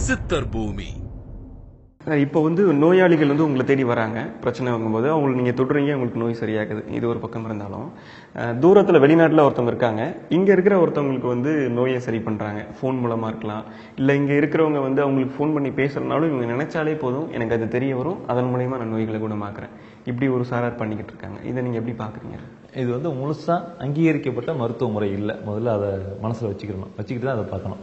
சித்தர் பூமி சார் இப்போ வந்து நோயாளிகள் வந்து உங்களை தேடி வராங்க பிரச்சனை வாங்கும்போது அவங்களுக்கு நீங்கள் தொடுறீங்க உங்களுக்கு நோய் சரியாகுது இது ஒரு பக்கம் இருந்தாலும் தூரத்தில் வெளிநாட்டில் ஒருத்தவங்க இருக்காங்க இங்கே இருக்கிற ஒருத்தவங்களுக்கு வந்து நோயை சரி பண்ணுறாங்க ஃபோன் மூலமாக இருக்கலாம் இல்லை இங்கே இருக்கிறவங்க வந்து அவங்களுக்கு ஃபோன் பண்ணி பேசுகிறனாலும் இவங்க நினைச்சாலே போதும் எனக்கு அது தெரிய வரும் அதன் மூலயமா நான் நோய்களை குணமாக்குறேன் இப்படி ஒரு சாரார் பண்ணிக்கிட்டு இருக்காங்க இதை நீங்கள் எப்படி பார்க்குறீங்க இது வந்து முழுசா அங்கீகரிக்கப்பட்ட மருத்துவ முறை இல்லை முதல்ல அதை மனசுல வச்சுக்கணும் வச்சுக்கிட்டு தான் அதை பார்க்கணும்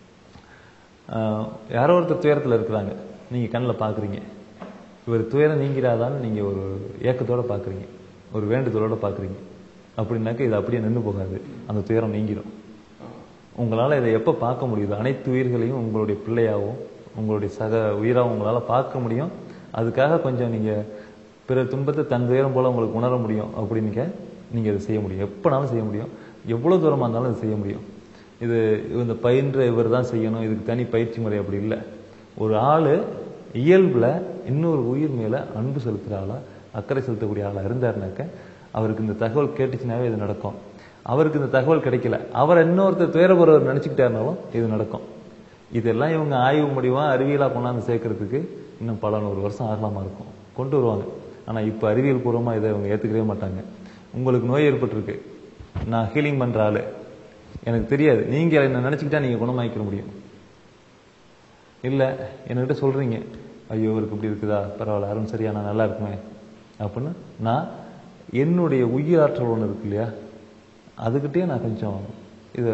ஆஹ் யாரோ ஒருத்தர் துயரத்தில் இருக்கிறாங்க நீங்கள் கண்ணில் பார்க்குறீங்க இவர் துயரம் நீங்கிறாதான்னு நீங்கள் ஒரு ஏக்கத்தோட பார்க்குறீங்க ஒரு வேண்டுதலோட பார்க்குறீங்க அப்படின்னாக்க இது அப்படியே நின்று போகாது அந்த துயரம் நீங்கிடும் உங்களால் இதை எப்போ பார்க்க முடியுது அனைத்து உயிர்களையும் உங்களுடைய பிள்ளையாகவும் உங்களுடைய சக உயிராகவும் உங்களால் பார்க்க முடியும் அதுக்காக கொஞ்சம் நீங்கள் பிறர் துன்பத்தை தன் துயரம் போல உங்களுக்கு உணர முடியும் அப்படின்னு நீங்கள் இதை செய்ய முடியும் எப்போனாலும் செய்ய முடியும் எவ்வளோ தூரமாக இருந்தாலும் இது செய்ய முடியும் இது இந்த பயின்ற இவர் தான் செய்யணும் இதுக்கு தனி பயிற்சி முறை அப்படி இல்லை ஒரு ஆள் இயல்பில் இன்னொரு உயிர் மேலே அன்பு செலுத்துகிற ஆளா அக்கறை செலுத்தக்கூடிய ஆளாக இருந்தாருனாக்க அவருக்கு இந்த தகவல் கேட்டுச்சுனாவே இது நடக்கும் அவருக்கு இந்த தகவல் கிடைக்கல அவர் இன்னொருத்தர் துயரப்படுறவர் நினச்சிக்கிட்டாருனாலும் இது நடக்கும் இதெல்லாம் இவங்க ஆய்வு முடிவா அறிவியலாக கொண்டாந்து சேர்க்கறதுக்கு இன்னும் பல நூறு வருஷம் ஆகலாமா இருக்கும் கொண்டு வருவாங்க ஆனால் இப்போ அறிவியல் பூர்வமாக இதை இவங்க ஏற்றுக்கவே மாட்டாங்க உங்களுக்கு நோய் ஏற்பட்டிருக்கு நான் ஹீலிங் பண்ணுற ஆளு எனக்கு தெரியாது நீங்கள் என்ன நினச்சிக்கிட்டா நீங்கள் குணமாக்கிற முடியும் இல்லை என்கிட்ட சொல்கிறீங்க ஐயோ இவருக்கு இப்படி இருக்குதா பரவாயில்ல அருண் சரியா நான் நல்லா இருக்குமே அப்படின்னு நான் என்னுடைய உயிராற்றல் ஒன்று இருக்கு இல்லையா அதுக்கிட்டே நான் கொஞ்சம் இதை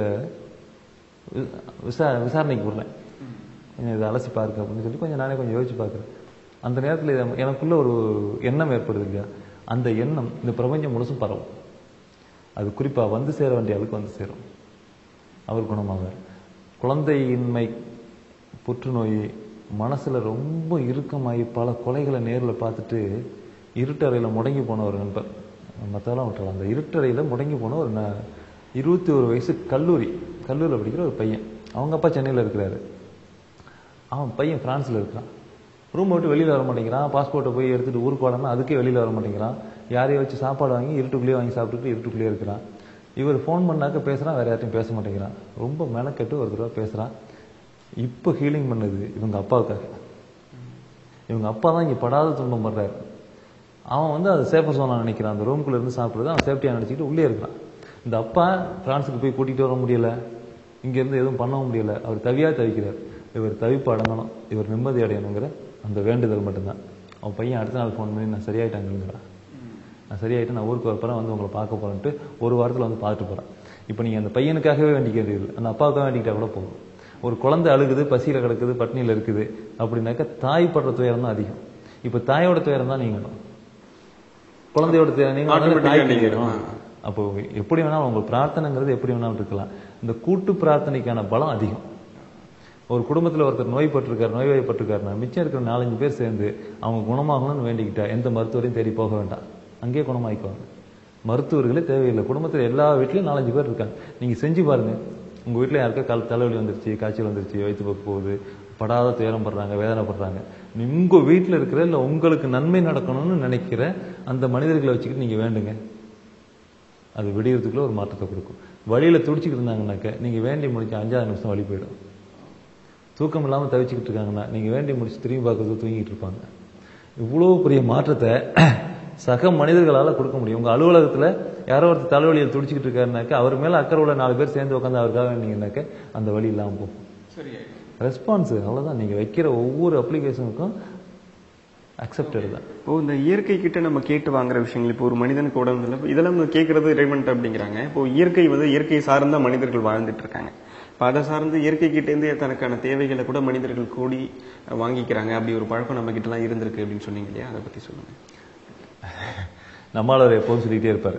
வி- விசா விசாரணைக்கு விடுறேன் கொஞ்சம் இதை அலசி பாருங்க அப்படின்னு சொல்லி கொஞ்சம் நானே கொஞ்சம் யோசிச்சு பார்க்குறேன் அந்த நேரத்தில் இதை எனக்குள்ள ஒரு எண்ணம் ஏற்படுது இல்லையா அந்த எண்ணம் இந்த பிரபஞ்சம் முழுசும் பரவும் அது குறிப்பாக வந்து சேர வேண்டிய ஆளுக்கு வந்து சேரும் அவர் குணமாவார் குழந்தையின்மை புற்றுநோய் மனசுல ரொம்ப இறுக்கமாகி பல கொலைகளை நேரில் பார்த்துட்டு இருட்டறையில் முடங்கி போன ஒரு நண்பர் மற்றெல்லாம் விட்டுறலாம் அந்த இருட்டறையில் முடங்கி போன ஒரு ந- இருபத்தி ஒரு வயசு கல்லூரி கல்லூரியில் படிக்கிற ஒரு பையன் அவங்க அப்பா சென்னையில் இருக்கிறாரு அவன் பையன் பிரான்ஸ்ல இருக்கான் ரூம் விட்டு வெளியில வர மாட்டேங்கிறான் பாஸ்போர்ட்டை போய் எடுத்துட்டு ஊருக்கு வரணும்னா அதுக்கே வெளியில வர மாட்டேங்கிறான் யாரையும் வச்சு சாப்பாடு வாங்கி இருட்டுக்குள்ளேயே வாங்கி சாப்பிட்டுட்டு இருட்டுக்குள்ளேயே இருக்கிறான் இவர் ஃபோன் பண்ணாக்க பேசுறான் வேற யார்ட்டையும் பேச மாட்டேங்கிறான் ரொம்ப மெனக்கெட்டு ஒரு தடவை பேசுறான் இப்போ ஹீலிங் பண்ணது இவங்க அப்பாவுக்காக இவங்க அப்பா தான் இங்க படாத துன்பம் படுறாரு அவன் வந்து அதை சேஃபர் சோனா நினைக்கிறான் அந்த ரூம்குள்ள இருந்து சாப்பிடுறது அவன் சேஃப்டியா நினைச்சிட்டு உள்ளே இருக்கிறான் இந்த அப்பா பிரான்ஸுக்கு போய் கூட்டிட்டு வர முடியல இங்க இருந்து எதுவும் பண்ணவும் முடியல அவர் தவியா தவிக்கிறார் இவர் தவிப்பு அடங்கணும் இவர் நிம்மதி அடையணுங்கிற அந்த வேண்டுதல் மட்டும்தான் அவன் பையன் அடுத்த நாள் ஃபோன் பண்ணி நான் சரியாயிட்டாங்கிறான் நான் சரியாயிட்டு நான் ஊருக்கு வரப்போறேன் வந்து உங்களை பார்க்க போறேன்ட்டு ஒரு வாரத்துல வந்து பார்த்துட்டு போறேன் இப்போ நீங்க அந்த பையனுக்காகவே வேண்டிக்க வேண்டியது அந்த அப்பாவுக்காக வேண்டிக்கிட்டா கூட போதும் ஒரு குழந்தை அழுகுது பசியில கிடக்குது பட்னியில இருக்குது அப்படின்னாக்க தாய் படுற துயரம் தான் அதிகம் இப்போ தாயோட துயரம் தான் நீங்கணும் குழந்தையோட துயரம் நீங்க Automatic-ஆ தாய்க்கு நீங்கிடும். நீங்கணும். அப்போ எப்படி வேணாலும் உங்க பிரார்த்தனைங்கிறது எப்படி வேணாலும் இருக்கலாம் இந்த கூட்டு பிரார்த்தனைக்கான பலம் அதிகம் ஒரு குடும்பத்துல ஒருத்தர் நோய்பட்டிருக்காரு நோய்வாய்ப்பட்டிருக்காருன்னா மிச்சம் இருக்கிற நாலஞ்சு பேர் சேர்ந்து அவங்க குணமாகணும்னு வேண்டிக்கிட்டா எந்த மருத்துவரையும் தேடி போக வேண்டாம் அங்கேயே குணமாயிக்குவாங்க மருத்துவர்களே தேவையில்லை குடும்பத்துல எல்லா வீட்லயும் நாலஞ்சு பேர் இருக்காங்க நீங்க செஞ்சு பாருங்க உங்க வீட்ல யாருக்கா கால் தலைவலி வந்துருச்சு காய்ச்சல் வந்துருச்சு வயிற்று போக்கு போகுது படாத துயரம் படுறாங்க வேதனைப்படுறாங்க உங்க வீட்ல இருக்கிற இல்ல உங்களுக்கு நன்மை நடக்கணும்னு நினைக்கிற அந்த மனிதர்களை வச்சுக்கிட்டு நீங்க வேண்டுங்க அது விடியறதுக்குள்ள ஒரு மாற்றத்தை கொடுக்கும் வழியில துடிச்சிக்கிட்டு இருந்தாங்கன்னாக்க நீங்க வேண்டி முடிச்ச அஞ்சாவது நிமிஷம் வழி போயிடும் தூக்கம் இல்லாம தவிச்சுக்கிட்டு இருக்காங்கன்னா நீங்க வேண்டி முடிச்சு திரும்பி பார்க்கறது தூங்கிட்டு இருப்பாங்க இவ்வளவு பெரிய மாற்றத்தை சக மனிதர்களால கொடுக்க முடியும் உங்க அலுவலகத்துல யாரோ ஒருத்தர் தலைவலியில் துடிச்சிக்கிட்டு இருக்காருனாக்க அவர் மேல அக்கறை உள்ள நாலு பேர் சேர்ந்து உட்காந்து அவருக்காக வேண்டிங்கனாக்க அந்த வழி இல்லாம போகும் ரெஸ்பான்ஸ் அவ்வளவுதான் நீங்க வைக்கிற ஒவ்வொரு அப்ளிகேஷனுக்கும் அக்செப்டட் தான் இப்போ இந்த இயற்கை கிட்ட நம்ம கேட்டு வாங்குற விஷயங்கள் இப்போ ஒரு மனிதனுக்கு உடம்பு இல்லை இதெல்லாம் நம்ம கேட்கறது இறைவன்ட்டு அப்படிங்கிறாங்க இப்போ இயற்கை வந்து இயற்கை சார்ந்த மனிதர்கள் வாழ்ந்துட்டு இருக்காங்க இப்போ அதை சார்ந்து இயற்கை கிட்ட இருந்து தனக்கான தேவைகளை கூட மனிதர்கள் கூடி அஹ், வாங்கிக்கிறாங்க அப்படி ஒரு பழக்கம் நம்ம கிட்ட எல்லாம் இருந்திருக்கு அப்படின்னு சொன்னீங்க இல்லையா அதை பத்தி சொல்லுங்க நம்மளால் எப்போதும் சொல்லிக்கிட்டே இருப்பாரு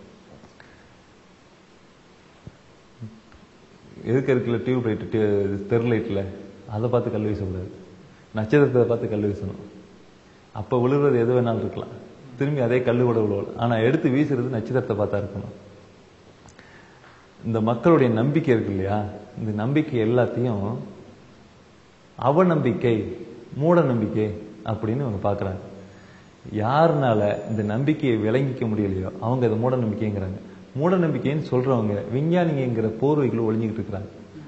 எதுக்கு இருக்குல்ல டியூப் லைட் தெரு லைட்ல அதை பார்த்து கல் வீசக்கூடாது நட்சத்திரத்தை பார்த்து கல் வீசணும் அப்போ விழுகிறது எது வேணாலும் இருக்கலாம் திரும்பி அதே கல் கூட விழுவலாம் ஆனா எடுத்து வீசுறது நட்சத்திரத்தை பார்த்தா இருக்கணும் இந்த மக்களுடைய நம்பிக்கை இருக்கு இல்லையா இந்த நம்பிக்கை எல்லாத்தையும் அவநம்பிக்கை மூட நம்பிக்கை அப்படின்னு இவங்க பார்க்கறாங்க யாருனால இந்த நம்பிக்கையை விளங்கிக்க முடியலையோ அவங்க அதை மூட நம்பிக்கைங்கிறாங்க மூட நம்பிக்கைன்னு சொல்றவங்க விஞ்ஞானிங்கிற போர்வைக்குள்ள ஒளிஞ்சுக்கிட்டு இருக்கிறாங்க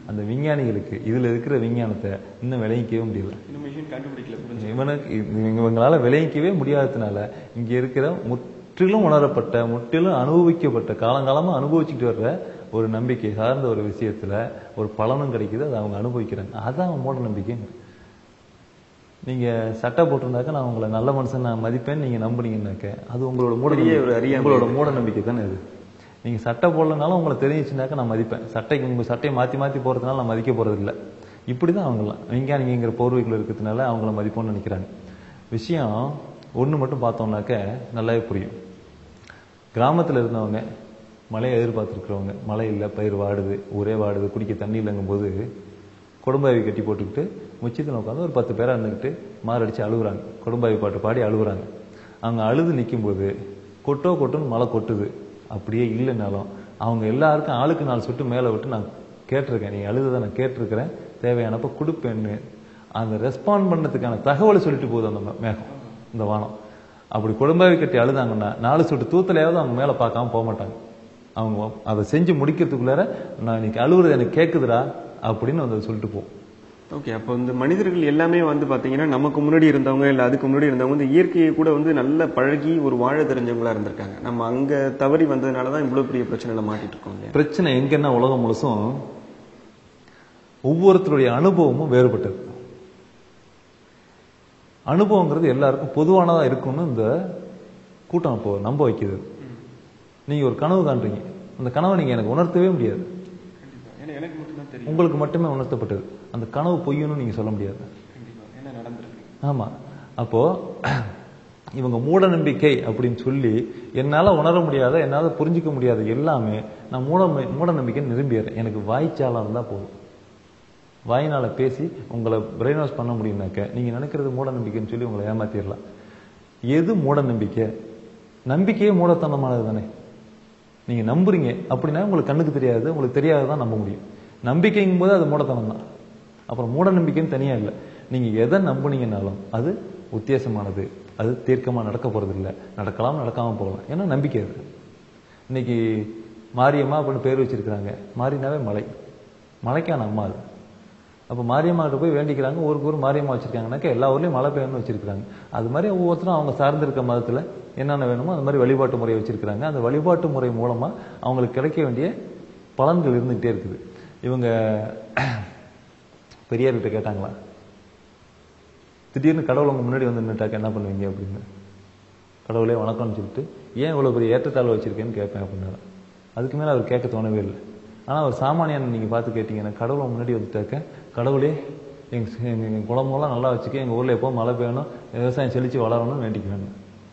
அந்த விஞ்ஞானிகளுக்கு இதுல இருக்கிற விஞ்ஞானத்தை இன்னும் விளங்கிக்கவே முடியல இந்த மிஷின் கண்டுபிடிக்கல புரிஞ்சு இவனுக்கு இது- இவங்களால விளைவிக்கவே முடியாததுனால இங்க இருக்கிற முற்றிலும் உணரப்பட்ட முற்றிலும் அனுபவிக்கப்பட்ட காலங்காலமா அனுபவிச்சுட்டு வர்ற ஒரு நம்பிக்கை சார்ந்த ஒரு விஷயத்துல ஒரு பலனும் கிடைக்குது அதை அவங்க அனுபவிக்கிறாங்க அதான் மூட நம்பிக்கை நீங்க சட்டை போட்டிருந்தாக்க நான் உங்களை நல்ல மனுஷன் நான் மதிப்பேன் நீங்க நம்புனீங்கன்னாக்க அது உங்களோட மூட பெரிய நம்பிக்கை. ஒரு அறியாமை. உங்களோட மூட நம்பிக்கை தானே அது நீங்க சட்டை போடலனாலும் உங்களை தெரிஞ்சுச்சுனாக்க நான் மதிப்பேன் சட்டைக்கு உங்க சட்டையை மாத்தி மாத்தி போறதுனால நான் மதிக்க போறது இல்ல இப்படிதான் அவங்களாம் விஞ்ஞானிங்கிற போர்வைகள் இருக்கிறதுனால அவங்கள மதிப்போம்னு நினைக்கிறாங்க விஷயம் ஒண்ணு மட்டும் பார்த்தோம்னாக்க நல்லாவே புரியும் கிராமத்துல இருந்தவங்க மழையை எதிர்பார்த்துருக்கிறவங்க மழை இல்லை பயிர் வாடுது ஊரே வாடுது குடிக்க தண்ணி இல்லைங்கும் போது கொடும்பாவி கட்டி போட்டுக்கிட்டு முச்சத்தில் உட்காந்து ஒரு பத்து பேரா இருந்துக்கிட்டு மாரடிச்சு அழுகுறாங்க கொடும்பாவி பாட்டு பாடி அழுகுறாங்க அவங்க அழுது நிக்கும்போது கொட்டோ கொட்டுன்னு மழை கொட்டுது அப்படியே இல்லைனாலும் அவங்க எல்லாருக்கும் ஆளுக்கு நாலு சொட்டு மேலே விட்டு நான் கேட்டிருக்கேன் நீ அழுததை நான் கேட்டிருக்கிறேன் தேவையானப்ப கொடுப்பேன்னு அந்த ரெஸ்பாண்ட் பண்ணதுக்கான தகவலை சொல்லிட்டு போகுது அந்த மே- மேகம் இந்த வானம் அப்படி குடும்பாவி கட்டி அழுதாங்கன்னா நாலு சொட்டு தூத்தலையாவது அவங்க மேலே பார்க்காம போக மாட்டாங்க அவங்க அதை செஞ்சு முடிக்கிறதுக்குள்ளார நான் இன்னைக்கு அழுகுறது எனக்கு கேட்குதுடா அப்படின்னு வந்து சொல்லிட்டு போகும் ஓகே அப்போ இந்த மனிதர்கள் எல்லாமே வந்து பாத்தீங்கன்னா நமக்கு முன்னாடி இருந்தவங்க இல்ல அதுக்கு முன்னாடி இருந்தவங்க வந்து இயற்கையை கூட வந்து நல்ல பழகி ஒரு வாழ தெரிஞ்சவங்களா இருந்திருக்காங்க நம்ம அங்க தவறி வந்ததுனால தான் இவ்வளவு பெரிய பிரச்சனையில மாட்டிட்டு இருக்கோம் இல்லையா பிரச்சனை எங்கன்னா உலகம் முழுசும் ஒவ்வொருத்தருடைய அனுபவமும் வேறுபட்டது அனுபவங்கிறது எல்லாருக்கும் பொதுவானதா இருக்கும்னு இந்த கூட்டம் இப்போ நம்ப வைக்குது நீங்க ஒரு கனவு காண்றீங்க அந்த கனவை நீங்க எனக்கு உணர்த்தவே முடியாது ஏன்னா எனக்கு மட்டும்தான் தெரியும் உங்களுக்கு மட்டுமே உணர்த்தப்பட்டது அந்த கனவு பொய்யுன்னு நீங்க சொல்ல முடியாது கண்டிப்பா என்ன நடந்திருக்கு ஆமா அப்போ இவங்க மூட நம்பிக்கை அப்படின்னு சொல்லி என்னால உணர முடியாத என்னால புரிஞ்சுக்க முடியாத எல்லாமே நான் மூட மூட நம்பிக்கை நிரம்பிடுறேன் எனக்கு வாய்ச்சாலம் இருந்தா போதும் வாயினால பேசி உங்களை பிரெயின் வாஷ் பண்ண முடியும்னாக்க நீங்க நினைக்கிறது மூட நம்பிக்கைன்னு சொல்லி உங்களை ஏமாத்திடலாம் எது மூட நம்பிக்கை நம்பிக்கையே மூடத்தனமானது தானே நீங்க நம்புறீங்க அப்படின்னா உங்களுக்கு கண்ணுக்கு தெரியாது உங்களுக்கு தெரியாததான் நம்ப முடியும் நம்பிக்கைங்கும் போது அது மூடத்தனம் தான் அப்புறம் மூட நம்பிக்கைன்னு தனியா இல்லை நீங்க எதை நம்புனீங்கனாலும் அது உத்தேசமானது அது தீர்க்கமா நடக்க போறது இல்லை நடக்கலாம் நடக்காம போகலாம் ஏன்னா நம்பிக்கை அது இன்னைக்கு மாரியம்மா அப்படின்னு பேர் வச்சிருக்கிறாங்க மாரினாவே மலை மலைக்கான அம்மா அது அப்போ மாரியம்மா கிட்ட போய் வேண்டிக்கிறாங்க ஊருக்கு ஊர் மாரியம்மா வச்சிருக்காங்கனாக்கா எல்லா ஊர்லயும் மழை பெய்யணும்னு வச்சிருக்காங்க அது மாதிரி ஒவ்வொருத்தரும் அவங்க சார்ந்திருக்க மதத்துல என்னென்ன வேணுமோ அந்த மாதிரி வழிபாட்டு முறை வச்சிருக்காங்க அந்த வழிபாட்டு முறை மூலமா அவங்களுக்கு கிடைக்க வேண்டிய பலன்கள் இருந்துகிட்டே இருக்குது இவங்க பெரியார்கிட்ட கேட்டாங்களா திடீர்னு கடவுள் உங்க முன்னாடி வந்து நின்னுட்டாக்க என்ன பண்ணுவீங்க அப்படின்னு கடவுளே வணக்கம்னு சொல்லிட்டு ஏன் இவ்வளவு பெரிய ஏற்றத்தாழ்வு வச்சிருக்கேன்னு கேட்பேன் அப்படின்னாரு அதுக்கு மேல அவர் கேட்க தோணவே இல்லை ஆனா ஒரு சாமானியன் நீங்க பார்த்து கேட்டீங்கன்னா கடவுளை முன்னாடி வந்துட்டாக்க கடவுளே எங்க எங்க எங்க குளமெல்லாம் நல்லா வச்சுக்க எங்க ஊர்ல எப்போ மழை பெய்யணும் விவசாயம் செழிச்சு வளரணும்னு வேண்டிக்க வேணும்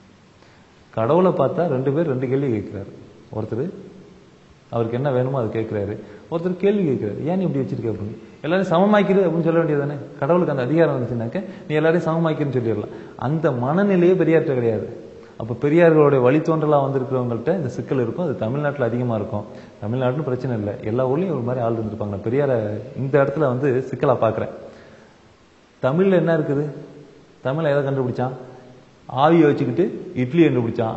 கடவுளை பார்த்தா ரெண்டு பேர் ரெண்டு கேள்வி கேட்கிறாரு ஒருத்தர் அவருக்கு என்ன வேணுமோ அதை கேட்கிறாரு ஒருத்தர் கேள்வி கேட்கிறாரு ஏன் நீ இப்படி வச்சிருக்க அப்படின்னு எல்லாரையும் சமமாக்கிடு அப்படின்னு சொல்ல வேண்டியதானே கடவுளுக்கு அந்த அதிகாரம் வந்துச்சுனாக்க நீ எல்லாரையும் சமமாக்கின்னு சொல்லிடலாம் அந்த மனநிலையே பெரியார்ட்ட கிடையாது அப்ப பெரியார்களுடைய வழித்தோன்றலா வந்திருக்கிறவங்கள்ட்ட இந்த சிக்கல் இருக்கும் அது தமிழ்நாட்டுல அதிகமா இருக்கும் தமிழ்நாட்டுன்னு பிரச்சனை இல்லை எல்லா ஊர்லயும் ஒரு மாதிரி ஆள் இருந்திருப்பாங்க நான் பெரியார இந்த இடத்துல வந்து சிக்கலா பாக்குறேன் தமிழ்ல என்ன இருக்குது தமிழ்ல எதை கண்டுபிடிச்சான் ஆவியை வச்சுக்கிட்டு இட்லி கண்டுபிடிச்சான்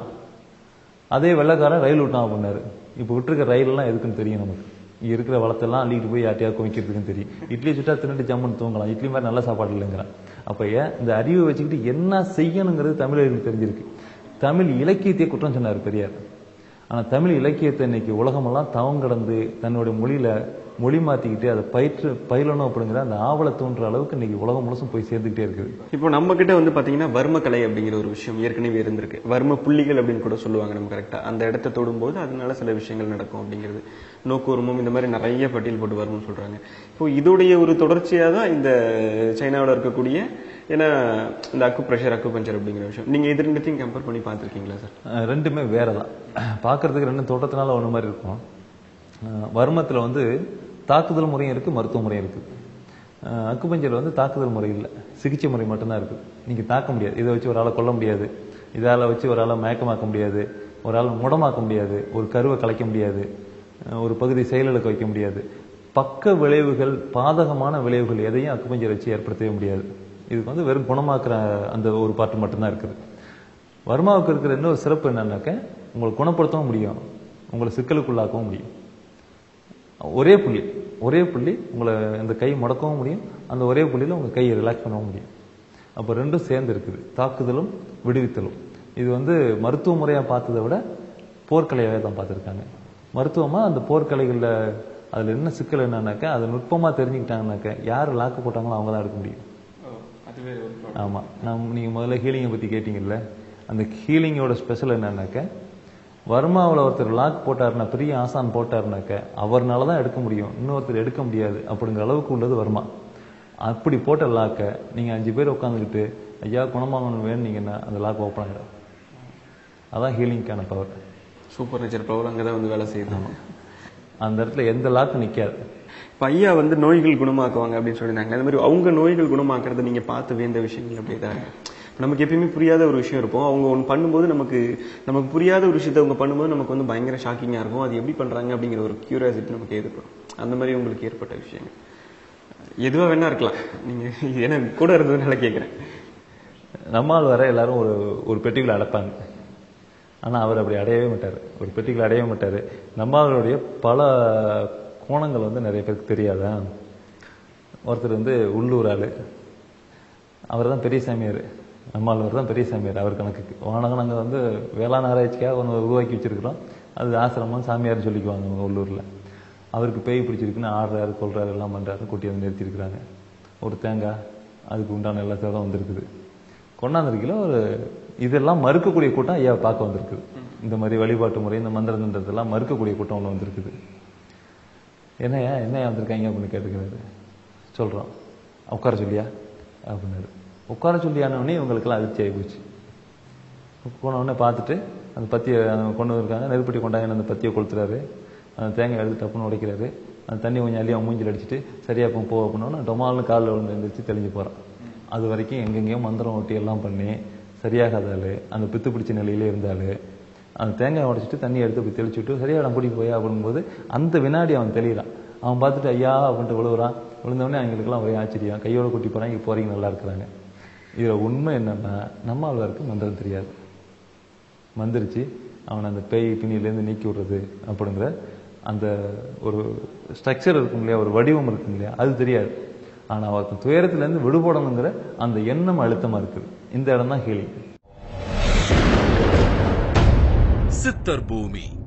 அதே வெள்ளைக்காரன் ரயில் விட்டான் அப்படின்னாரு இப்போ விட்டுருக்க ரயில் எல்லாம் எதுக்குன்னு தெரியும் நமக்கு இங்க இருக்கிற வளத்தெல்லாம் அள்ளிட்டு போய் யார்ட்டையாவது குவிக்கிறதுக்குன்னு தெரியும் இட்லி சுட்டா தின்னுட்டு ஜம்முன்னு தூங்கலாம் இட்லி மாதிரி நல்ல சாப்பாடு இல்லைங்கிறான் அப்ப ஏன் இந்த அறிவை வச்சுக்கிட்டு என்ன செய்யணுங்கிறது தமிழர்களுக்கு தெரிஞ்சிருக்கு தமிழ் இலக்கியத்தையே குற்றம் சொன்னார் பெரியார் ஆனா தமிழ் இலக்கியத்தை இன்னைக்கு உலகமெல்லாம் தவம் கடந்து தன்னுடைய மொழியில மொழி மாத்திக்கிட்டு அதை பயிற்று பயிலணும் அப்படிங்கிற அந்த ஆவலை தோன்ற அளவுக்கு இன்னைக்கு உலகம் முழுசும் போய் சேர்ந்துக்கிட்டே இருக்குது இப்போ நம்ம கிட்ட வந்து பாத்தீங்கன்னா வர்ம கலை அப்படிங்கிற ஒரு விஷயம் ஏற்கனவே இருந்திருக்கு வர்ம புள்ளிகள் அப்படின்னு கூட சொல்லுவாங்க நம்ம கரெக்டா அந்த இடத்த தொடும்போது அதனால சில விஷயங்கள் நடக்கும் அப்படிங்கிறது நோக்குவரமும் இந்த மாதிரி நிறைய பட்டியல் போட்டு வரும்னு சொல்றாங்க இப்போ இதோடைய ஒரு தொடர்ச்சியா தான் இந்த சைனாவில் இருக்கக்கூடிய ஏன்னா இந்த அக்கு ப்ரெஷர் அக்கு பஞ்சர் அப்படிங்கிற விஷயம் நீங்க இது ரெண்டுத்தையும் கம்பேர் பண்ணி பார்த்திருக்கீங்களா சார் அஹ் ரெண்டுமே வேற தான் பார்க்கறதுக்கு ரெண்டும் தோட்டத்தினால ஒன்று மாதிரி இருக்கும் அஹ் வர்மத்துல வந்து தாக்குதல் முறையும் இருக்கு மருத்துவ முறையும் இருக்கு அஹ் அக்குபஞ்சர் வந்து தாக்குதல் முறை இல்லை சிகிச்சை முறை மட்டும்தான் இருக்கு நீங்க தாக்க முடியாது இதை வச்சு ஒரு ஆளை கொல்ல முடியாது இதால வச்சு ஒரு ஆளை மயக்கமாக்க முடியாது ஒரு ஆளை முடமாக்க முடியாது ஒரு கருவை கலைக்க முடியாது அஹ் ஒரு பகுதி செயலிழக்க வைக்க முடியாது பக்க விளைவுகள் பாதகமான விளைவுகள் எதையும் அக்குபஞ்சர் வச்சு ஏற்படுத்தவே முடியாது இதுக்கு வந்து வெறும் குணமாக்குற அந்த ஒரு பாட்டு மட்டும்தான் இருக்குது வர்மாவுக்கு இருக்கிற இன்னொரு சிறப்பு என்னன்னாக்க உங்களை குணப்படுத்தவும் முடியும் உங்களை சிக்கலுக்குள்ளாக்கவும் முடியும் ஒரே புள்ளி ஒரே புள்ளி உங்களை இந்த கை முடக்கவும் முடியும் அந்த ஒரே புள்ளியில் உங்கள் கையை ரிலாக்ஸ் பண்ணவும் முடியும் அப்போ ரெண்டும் சேர்ந்து இருக்குது தாக்குதலும் விடுவித்தலும் இது வந்து மருத்துவ முறையாக பார்த்ததை விட போர்க்கலையாகவே தான் பார்த்துருக்காங்க மருத்துவமாக அந்த போர்க்கலைகளில் அதில் என்ன சிக்கல் என்னன்னாக்கா அதை நுட்பமாக தெரிஞ்சுக்கிட்டாங்கனாக்கா யார் லாக்கு போட்டாங்களோ அவங்க தான் எடுக்க முடியும் அதுவே ஒரு ஆமாம் நான் நீங்கள் முதல்ல ஹீலிங்கை பற்றி கேட்டிங்கல்ல அந்த ஹீலிங்கோட ஸ்பெஷல் என்னன்னாக்க வர்மாவில் ஒருத்தர் லாக் போட்டாருன்னா பெரிய ஆசான் போட்டாருனாக்க அவர்னால தான் எடுக்க முடியும் இன்னொருத்தர் எடுக்க முடியாது அப்படிங்கிற அளவுக்கு உள்ளது வர்மா அப்படி போட்ட லாக்கை நீங்கள் அஞ்சு பேர் உட்காந்துக்கிட்டு ஐயா குணமாகணும் வேணுனீங்கன்னா அந்த லாக் ஓப்பன் ஆகிடும் அதான் ஹீலிங்க்கான பவர் சூப்பர் நேச்சர் பவர் அங்கே தான் வந்து வேலை செய்யுது அந்த இடத்துல எந்த லாக்கும் நிற்காது இப்போ ஐயா வந்து நோய்கள் குணமாக்குவாங்க அப்படின்னு சொல்லியிருந்தாங்க அந்த மாதிரி அவங்க நோய்கள் குணமாக்குறத நீங்க பார்த்து வேந்த விஷயங்கள் அப்படி தான் நமக்கு எப்பயுமே புரியாத ஒரு விஷயம் இருக்கும் அவங்க ஒன்று பண்ணும்போது நமக்கு நமக்கு புரியாத ஒரு விஷயத்தை அவங்க பண்ணும்போது நமக்கு வந்து பயங்கர ஷாக்கிங்காக இருக்கும் அது எப்படி பண்றாங்க அப்படிங்கிற ஒரு கியூரியாசிட்டி நமக்கு ஏற்படும் அந்த மாதிரி உங்களுக்கு ஏற்பட்ட விஷயங்கள் எதுவாக வேணா இருக்கலாம் நீங்க ஏன்னா கூட இருந்ததுனால கேட்குறேன் நம்மால் வர எல்லாரும் ஒரு ஒரு பெட்டிக்குள்ள அடைப்பாங்க ஆனால் அவர் அப்படி அடையவே மாட்டார் ஒரு பெட்டிக்குள்ள அடையவே மாட்டார் நம்மளுடைய பல கோணங்கள் வந்து நிறைய பேருக்கு தெரியாதா ஒருத்தர் வந்து உள்ளூர் ஆள் அவர் தான் பெரிய சாமியார் நம்மாழ்வார் தான் பெரிய சாமியார் அவர் கணக்குக்கு வானகம் நாங்கள் வந்து வேளாண் ஆராய்ச்சிக்காக ஒன்று உருவாக்கி வச்சிருக்கிறோம் அது ஆசிரமம் சாமியார்னு சொல்லிக்குவாங்க அவங்க உள்ளூரில் அவருக்கு பேய் பிடிச்சிருக்குன்னு ஆடுறாரு கொள்றாரு எல்லாம் பண்ணுறாரு கூட்டி வந்து நிறுத்தியிருக்கிறாங்க ஒரு தேங்காய் அதுக்கு உண்டான எல்லா சேதம் வந்திருக்குது கொண்டாந்துருக்கல ஒரு இதெல்லாம் மறுக்கக்கூடிய கூட்டம் ஐயா பார்க்க வந்திருக்குது இந்த மாதிரி வழிபாட்டு முறை இந்த மந்திரன்றதெல்லாம் மறுக்கக்கூடிய கூட்டம் ஒன்று வந்திருக்குது என்னையா என்னையா வந்திருக்காங்க அப்படின்னு கேட்டுக்கிறாரு சொல்கிறோம் உட்கார சொல்லியா அப்படின்னாரு உட்கார சொல்லியானவொடனே இவங்களுக்கெல்லாம் அதிர்ச்சி ஆகி போச்சு போன உடனே பார்த்துட்டு அந்த பத்தியை கொண்டு வந்திருக்காங்க நெருப்பட்டி கொண்டாங்க அந்த பத்தியை கொளுத்துறாரு அந்த தேங்காய் எடுத்து டப்புன்னு உடைக்கிறாரு அந்த தண்ணி கொஞ்சம் அள்ளி அவன் மூஞ்சில் அடிச்சுட்டு சரியா இப்போ போ அப்படின்னா டொமால்னு காலில் விழுந்து எழுந்திரிச்சு தெளிஞ்சு போகிறான் அது வரைக்கும் எங்கெங்கேயோ மந்திரம் ஒட்டி எல்லாம் பண்ணி சரியாகாதாள் அந்த பித்து பிடிச்ச நிலையிலே இருந்தாள் அந்த தேங்காய் உடைச்சிட்டு தண்ணி எடுத்து போய் தெளிச்சுட்டு சரியா நான் பிடிக்க போயா அப்படிங்கும்போது அந்த வினாடி அவன் தெளிகிறான் அவன் பார்த்துட்டு ஐயா அப்படின்ட்டு விழுவுறான் விழுந்தவொடனே அவங்களுக்குலாம் ஒரே ஆச்சரியம் கையோட கூட்டி போகிறாங்க இங்கே போகிறீங்க நல்லா இருக்கிறாங்க இதில் உண்மை என்னன்னா நம்ம ஆழ்வாருக்கு மந்திரம் தெரியாது மந்திரிச்சு அவனை அந்த பேய் பிணியிலேருந்து நீக்கி விடுறது அப்படிங்கிற அந்த ஒரு ஸ்ட்ரக்சர் இருக்கும் இல்லையா ஒரு வடிவம் இருக்கும் இல்லையா அது தெரியாது ஆனால் அவருக்கு துயரத்துலேருந்து விடுபடணுங்கிற அந்த எண்ணம் அழுத்தமாக இருக்குது இந்த இடம் தான் ஹீலிங் சித்தர் பூமி